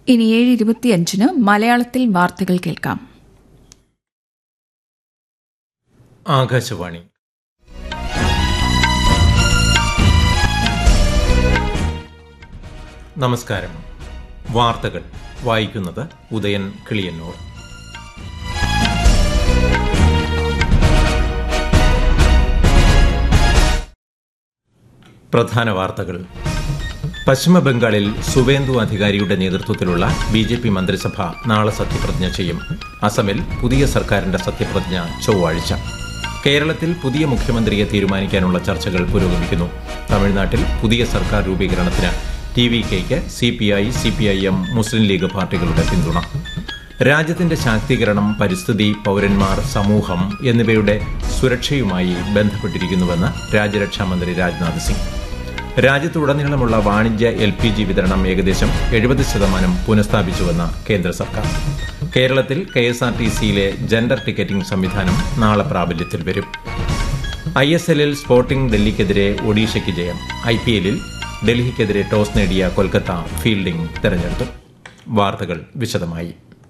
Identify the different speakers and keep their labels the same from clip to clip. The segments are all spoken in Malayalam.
Speaker 1: ഇനി ഏഴ് ഇരുപത്തിയഞ്ചിന് മലയാളത്തിൽ വാർത്തകൾ കേൾക്കാം
Speaker 2: ആകാശവാണി നമസ്കാരം വാർത്തകൾ വായിക്കുന്നത് ഉദയൻ കിളിയന്നൂർ പ്രധാന വാർത്തകൾ പശ്ചിമ ബംഗാളിൽ സുവേന്ദു അധികാരിയുടെ നേതൃത്വത്തിലുള്ള ബി ജെ പി മന്ത്രിസഭ നാളെ സത്യപ്രതിജ്ഞ ചെയ്യും അസമിൽ പുതിയ സർക്കാരിന്റെ സത്യപ്രതിജ്ഞ ചൊവ്വാഴ്ച കേരളത്തിൽ പുതിയ മുഖ്യമന്ത്രിയെ തീരുമാനിക്കാനുള്ള ചർച്ചകൾ പുരോഗമിക്കുന്നു തമിഴ്നാട്ടിൽ പുതിയ സർക്കാർ രൂപീകരണത്തിന് ടി വി കെയ്ക്ക് C P I C P I M Muslim League പാർട്ടികളുടെ പിന്തുണ രാജ്യത്തിന്റെ ശാക്തീകരണം പരിസ്ഥിതി പൌരന്മാർ സമൂഹം എന്നിവയുടെ സുരക്ഷയുമായി ബന്ധപ്പെട്ടിരിക്കുന്നുവെന്ന് രാജ്യരക്ഷാമന്ത്രി രാജ്നാഥ് സിംഗ് രാജ്യത്തുടനീളമുള്ള വാണിജ്യ എൽ പി ജി വിതരണം ഏകദേശം എഴുപത് ശതമാനം പുനഃസ്ഥാപിച്ചുവെന്ന് കേന്ദ്ര സർക്കാർ കേരളത്തിൽ കെ എസ് ആർ ടി സിയിലെ ജെൻഡർ ടിക്കറ്റിംഗ് സംവിധാനം നാളെ പ്രാബല്യത്തിൽ വരും ഐ എസ് എല്ലിൽ സ്പോർട്ടിംഗ് ഡൽഹിക്കെതിരെ ഒഡീഷയ്ക്ക് ജയം ഐ പി എല്ലിൽ ഡൽഹിക്കെതിരെ ടോസ് നേടിയ കൊൽക്കത്ത ഫീൽഡിംഗ് തെരഞ്ഞെടുത്തു വാർത്തകൾ വിശദമായി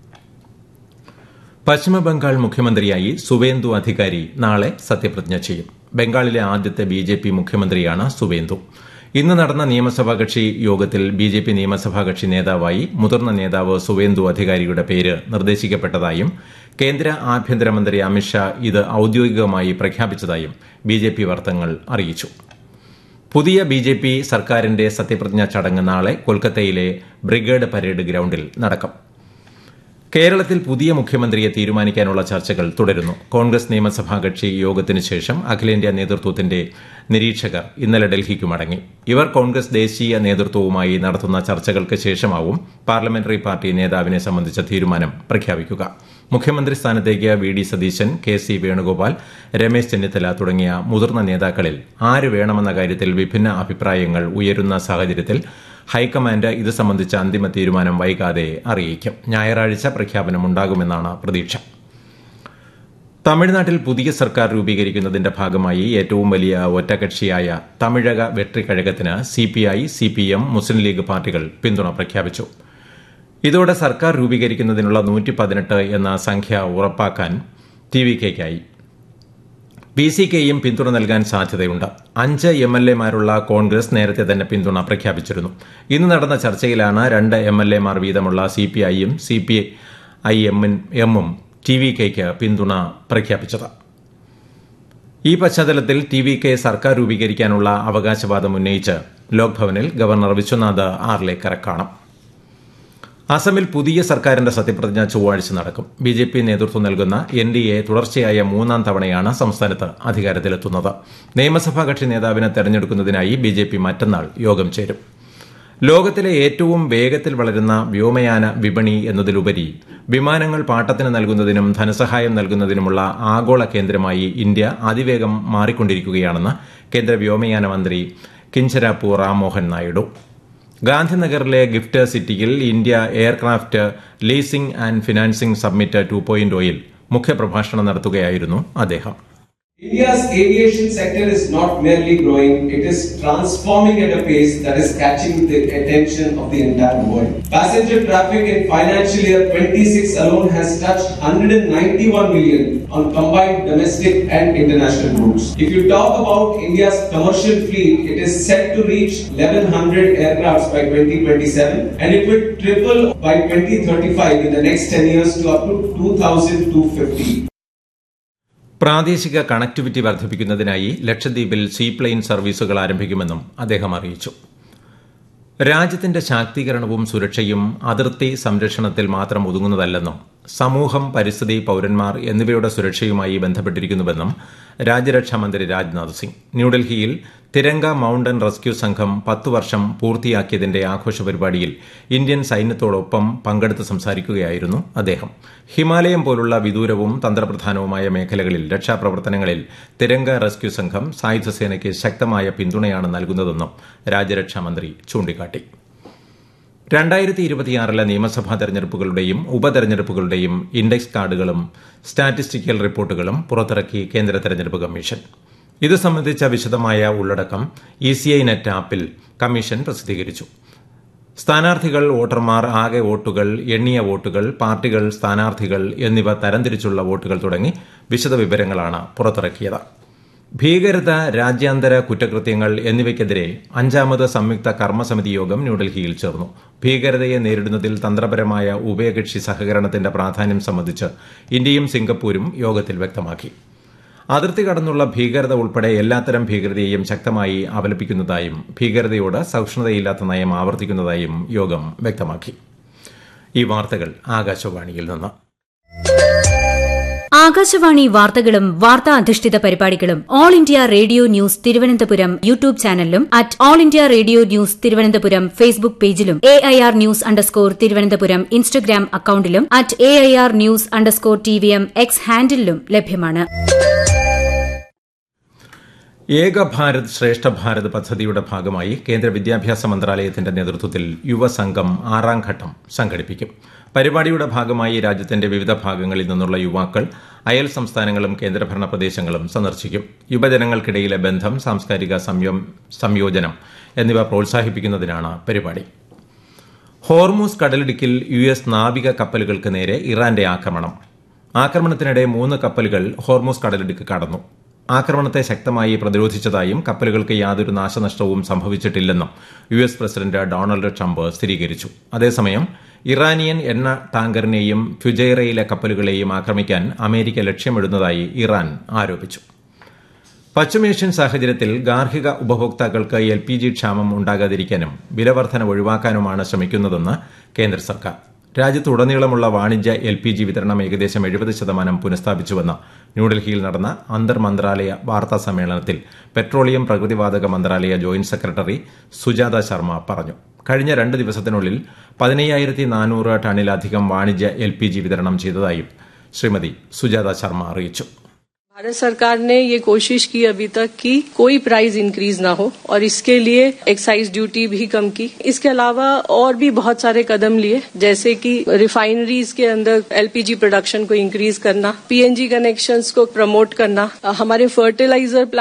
Speaker 2: പശ്ചിമബംഗാൾ മുഖ്യമന്ത്രിയായി സുവേന്ദു അധികാരി നാളെ സത്യപ്രതിജ്ഞ ചെയ്യും ബംഗാളിലെ ആദ്യത്തെ ബി ജെ പി മുഖ്യമന്ത്രിയാണ് സുവേന്ദു ഇന്ന് നടന്ന നിയമസഭാ കക്ഷി യോഗത്തിൽ ബി ജെ പി നിയമസഭാ കക്ഷി നേതാവായി മുതിർന്ന നേതാവ് സുവേന്ദു അധികാരിയുടെ പേര് നിർദ്ദേശിക്കപ്പെട്ടതായും കേന്ദ്ര ആഭ്യന്തരമന്ത്രി അമിത്ഷാ ഇത് ഔദ്യോഗികമായി പ്രഖ്യാപിച്ചതായും ബി ജെ പി വർത്തങ്ങൾ അറിയിച്ചു പുതിയ ബി ജെ പി സർക്കാരിന്റെ സത്യപ്രതിജ്ഞാ ചടങ്ങ് നാളെ കൊൽക്കത്തയിലെ ബ്രിഗേഡ് പരേഡ് ഗ്രൌണ്ടിൽ നടക്കും കേരളത്തിൽ പുതിയ മുഖ്യമന്ത്രിയെ തീരുമാനിക്കാനുള്ള ചർച്ചകൾ തുടരുന്നു കോൺഗ്രസ് നിയമസഭാ കക്ഷി യോഗത്തിന് ശേഷം അഖിലേന്ത്യാ നേതൃത്വത്തിന്റെ നിരീക്ഷകർ ഇന്നലെ ഡൽഹിക്ക് മടങ്ങി ഇവർ കോൺഗ്രസ് ദേശീയ നേതൃത്വവുമായി നടത്തുന്ന ചർച്ചകൾക്ക് ശേഷമാവും പാർലമെന്ററി പാർട്ടി നേതാവിനെ സംബന്ധിച്ച തീരുമാനം പ്രഖ്യാപിക്കുക മുഖ്യമന്ത്രി സ്ഥാനത്തേക്ക് V D Satheesan K C Venugopal Ramesh Chennithala തുടങ്ങിയ മുതിർന്ന നേതാക്കളിൽ ആര് വേണമെന്ന കാര്യത്തിൽ വിഭിന്ന അഭിപ്രായങ്ങൾ ഉയരുന്ന സാഹചര്യത്തിൽ ഹൈക്കമാൻഡ് ഇത് സംബന്ധിച്ച അന്തിമ തീരുമാനം വൈകാതെ അറിയിക്കും ഞായറാഴ്ച പ്രഖ്യാപനമുണ്ടാകുമെന്നാണ് പ്രതീക്ഷ തമിഴ്നാട്ടിൽ പുതിയ സർക്കാർ രൂപീകരിക്കുന്നതിന്റെ ഭാഗമായി ഏറ്റവും വലിയ ഒറ്റകക്ഷിയായ തമിഴക വെട്രിക്കഴകത്തിന് C P I C P M Muslim League പാർട്ടികൾ പിന്തുണ പ്രഖ്യാപിച്ചു ഇതോടെ സർക്കാർ രൂപീകരിക്കുന്നതിനുള്ള നൂറ്റി പതിനെട്ട് എന്ന സംഖ്യ ഉറപ്പാക്കാൻ ടി വി കെയ്ക്കായി ബി സി കെയും പിന്തുണ നൽകാൻ സാധ്യതയുണ്ട് അഞ്ച് എം എൽ എമാരുള്ള കോൺഗ്രസ് നേരത്തെ തന്നെ പിന്തുണ പ്രഖ്യാപിച്ചിരുന്നു ഇന്ന് നടന്ന ചർച്ചയിലാണ് രണ്ട് എം എൽ എമാർ വീതമുള്ള സി പി ഐയും സി പി ഐ എമ്മും ടി വി കെയ്ക്ക് പിന്തുണ പ്രഖ്യാപിച്ചത് ഈ പശ്ചാത്തലത്തിൽ ടി വി കെ സർക്കാർ രൂപീകരിക്കാനുള്ള അവകാശവാദം ഉന്നയിച്ച് ലോക്ഭവനിൽ ഗവർണർ വിശ്വനാഥ് ആർലേക്കറെ കാണും അസമിൽ പുതിയ സർക്കാരിന്റെ സത്യപ്രതിജ്ഞ ചൊവ്വാഴ്ച നടക്കും ബി ജെ പി നേതൃത്വം നൽകുന്ന എൻ ഡി എ തുടർച്ചയായ മൂന്നാം തവണയാണ് സംസ്ഥാനത്ത് അധികാരത്തിലെത്തുന്നത് നിയമസഭാ കക്ഷി നേതാവിനെ തെരഞ്ഞെടുക്കുന്നതിനായി ബി ജെ പി മറ്റന്നാൾ യോഗം ചേരും ലോകത്തിലെ ഏറ്റവും വേഗത്തിൽ വളരുന്ന വ്യോമയാന വിപണി എന്നതിലുപരി വിമാനങ്ങൾ പാട്ടത്തിന് നൽകുന്നതിനും ധനസഹായം നൽകുന്നതിനുമുള്ള ആഗോള കേന്ദ്രമായി ഇന്ത്യ അതിവേഗം മാറിക്കൊണ്ടിരിക്കുകയാണെന്ന് കേന്ദ്ര വ്യോമയാന മന്ത്രി കിഞ്ചരാപ്പു റാംമോഹൻ നായിഡു ഗാന്ധിനഗറിലെ ഗിഫ്റ്റ് സിറ്റിയിൽ India aircraft leasing and financing summit two point ഒയിൽ മുഖ്യപ്രഭാഷണം നടത്തുകയായിരുന്നു അദ്ദേഹം
Speaker 3: India's aviation sector is not merely growing, it is transforming at a pace that is catching the attention of the entire world. Passenger traffic in financial year 26 alone has touched 191 million on combined domestic and international routes. If you talk about India's commercial fleet, it is set to reach 1100 aircrafts by 2027 and it will triple by 2035 in the next 10 years to up to 2250.
Speaker 2: പ്രാദേശിക കണക്ടിവിറ്റി വർദ്ധിപ്പിക്കുന്നതിനായി ലക്ഷദ്വീപിൽ സീപ്ലെയിൻ സർവീസുകൾ ആരംഭിക്കുമെന്നും അദ്ദേഹം അറിയിച്ചു രാജ്യത്തിന്റെ ശാക്തീകരണവും സുരക്ഷയും അതിർത്തി സംരക്ഷണത്തിൽ മാത്രം ഒതുങ്ങുന്നതല്ലെന്നും സമൂഹം പരിസ്ഥിതി പൌരന്മാർ എന്നിവയുടെ സുരക്ഷയുമായി ബന്ധപ്പെട്ടിരിക്കുന്നുവെന്നും രാജ്യരക്ഷാമന്ത്രി രാജ്നാഥ് സിംഗ് ന്യൂഡൽഹിയിൽ തിരങ്ക മൌണ്ടൻ റെസ്ക്യൂ സംഘം പത്തു വർഷം പൂർത്തിയാക്കിയതിന്റെ ആഘോഷ പരിപാടിയിൽ ഇന്ത്യൻ സൈന്യത്തോടൊപ്പം പങ്കെടുത്ത് സംസാരിക്കുകയായിരുന്നു അദ്ദേഹം ഹിമാലയം പോലുള്ള വിദൂരവും തന്ത്രപ്രധാനവുമായ മേഖലകളിൽ രക്ഷാപ്രവർത്തനങ്ങളിൽ തിരങ്ക റെസ്ക്യൂ സംഘം സായുധസേനയ്ക്ക് ശക്തമായ പിന്തുണയാണ് നൽകുന്നതെന്നും രാജ്യരക്ഷാമന്ത്രി ചൂണ്ടിക്കാട്ടി രണ്ടായിരത്തി ഇരുപത്തിയാറിലെ നിയമസഭാ തെരഞ്ഞെടുപ്പുകളുടെയും ഉപതെരഞ്ഞെടുപ്പുകളുടെയും ഇൻഡെക്സ് കാർഡുകളും സ്റ്റാറ്റിസ്റ്റിക്കൽ റിപ്പോർട്ടുകളും പുറത്തിറക്കി കേന്ദ്ര തെരഞ്ഞെടുപ്പ് കമ്മീഷൻ ഇത് സംബന്ധിച്ച വിശദമായ ഉള്ളടക്കം ഇ സി ഐ നെറ്റ് ആപ്പിൽ കമ്മീഷൻ പ്രസിദ്ധീകരിച്ചു സ്ഥാനാർത്ഥികൾ വോട്ടർമാർ ആകെ വോട്ടുകൾ എണ്ണിയ വോട്ടുകൾ പാർട്ടികൾ സ്ഥാനാർത്ഥികൾ എന്നിവ തരംതിരിച്ചുള്ള വോട്ടുകൾ തുടങ്ങി വിശദവിവരങ്ങളാണ് പുറത്തിറക്കിയത് ഭീകരത രാജ്യാന്തര കുറ്റകൃത്യങ്ങൾ എന്നിവയ്ക്കെതിരെ അഞ്ചാമത് സംയുക്ത കർമ്മസമിതി യോഗം ന്യൂഡൽഹിയിൽ ചേർന്നു ഭീകരതയെ നേരിടുന്നതിൽ തന്ത്രപരമായ ഉഭയകക്ഷി സഹകരണത്തിന്റെ പ്രാധാന്യം സംബന്ധിച്ച് ഇന്ത്യയും സിംഗപ്പൂരും യോഗത്തിൽ വ്യക്തമാക്കി അതിർത്തി കടന്നുള്ള ഭീകരത ഉൾപ്പെടെ എല്ലാത്തരം ഭീകരതയെയും ശക്തമായി അപലപിക്കുന്നതായും ഭീകരതയോട് സഹിഷ്ണുതയില്ലാത്ത നയം ആവർത്തിക്കുന്നതായും യോഗം വ്യക്തമാക്കി ഈ വാർത്തകൾ ആകാശവാണിയിൽ നിന്ന്
Speaker 4: ആകാശവാണി വാർത്തകളും വാർത്താ അധിഷ്ഠിത പരിപാടികളും all India radio news Thiruvananthapuram YouTube ചാനലിലും at all India radio news Thiruvananthapuram Facebook പേജിലും A I R news underscore Thiruvananthapuram Instagram അക്കൌണ്ടിലും at A I R news underscore T V M X ഹാൻഡിലും ലഭ്യമാണ്
Speaker 2: ഏക ഭാരത് ശ്രേഷ്ഠ ഭാരത് പദ്ധതിയുടെ ഭാഗമായി കേന്ദ്ര വിദ്യാഭ്യാസ മന്ത്രാലയത്തിന്റെ നേതൃത്വത്തിൽ യുവസംഘം ആറാം ഘട്ടം സംഘടിപ്പിക്കും പരിപാടിയുടെ ഭാഗമായി രാജ്യത്തിന്റെ വിവിധ ഭാഗങ്ങളിൽ നിന്നുള്ള യുവാക്കൾ അയൽ സംസ്ഥാനങ്ങളും കേന്ദ്രഭരണ പ്രദേശങ്ങളും സന്ദർശിക്കും യുവജനങ്ങൾക്കിടയിലെ ബന്ധം സാംസ്കാരിക സംയോജനം എന്നിവ പ്രോത്സാഹിപ്പിക്കുന്നതിനാണ് പരിപാടി ഹോർമൂസ് കടലിടുക്കിൽ യു എസ് നാവിക കപ്പലുകൾക്ക് നേരെ ഇറാന്റെ ആക്രമണം ആക്രമണത്തിനിടെ മൂന്ന് കപ്പലുകൾ ഹോർമൂസ് കടലിടുക്ക് കടന്നു ആക്രമണത്തെ ശക്തമായി പ്രതിരോധിച്ചതായും കപ്പലുകൾക്ക് യാതൊരു നാശനഷ്ടവും സംഭവിച്ചിട്ടില്ലെന്നും U S president Donald Trump സ്ഥിരീകരിച്ചു അതേസമയം ഇറാനിയൻ എണ്ണ ടാങ്കറിനെയും ഫ്യുജൈറയിലെ കപ്പലുകളെയും ആക്രമിക്കാൻ അമേരിക്ക ലക്ഷ്യമിടുന്നതായി ഇറാൻ ആരോപിച്ചു പശ്ചിമേഷ്യൻ സാഹചര്യത്തിൽ ഗാർഹിക ഉപഭോക്താക്കൾക്ക് എൽ പി ജി ക്ഷാമം ഉണ്ടാകാതിരിക്കാനും വിലവർധന ഒഴിവാക്കാനുമാണ് ശ്രമിക്കുന്നതെന്ന് കേന്ദ്ര സർക്കാർ രാജ്യത്തുടനീളമുള്ള വാണിജ്യ എൽ പി ജി വിതരണം ഏകദേശം എഴുപത് ശതമാനം പുനഃസ്ഥാപിച്ചുവെന്ന് ന്യൂഡൽഹിയിൽ നടന്ന അന്തർ മന്ത്രാലയ വാർത്താ സമ്മേളനത്തിൽ പെട്രോളിയം പ്രകൃതിവാതക മന്ത്രാലയ ജോയിന്റ് സെക്രട്ടറി സുജാത ശർമ്മ പറഞ്ഞു കഴിഞ്ഞ രണ്ട് ദിവസത്തിനുള്ളിൽ പതിനയ്യായിരത്തി നാനൂറ് ടണ്ണിലധികം വാണിജ്യ എൽ പി ജി വിതരണം ചെയ്തതായും ശ്രീമതി സുജാത ശർമ്മ അറിയിച്ചു
Speaker 5: भारत सरकार ने ये कोशिश की अभी तक कि कोई प्राइस इंक्रीज ना हो और इसके लिए एक्साइज ड्यूटी भी कम की इसके अलावा और भी बहुत सारे कदम लिए जैसे कि रिफाइनरीज के अंदर एलपीजी प्रोडक्शन को इंक्रीज करना पीएनजी कनेक्शंस को प्रमोट करना हमारे फर्टिलाइजर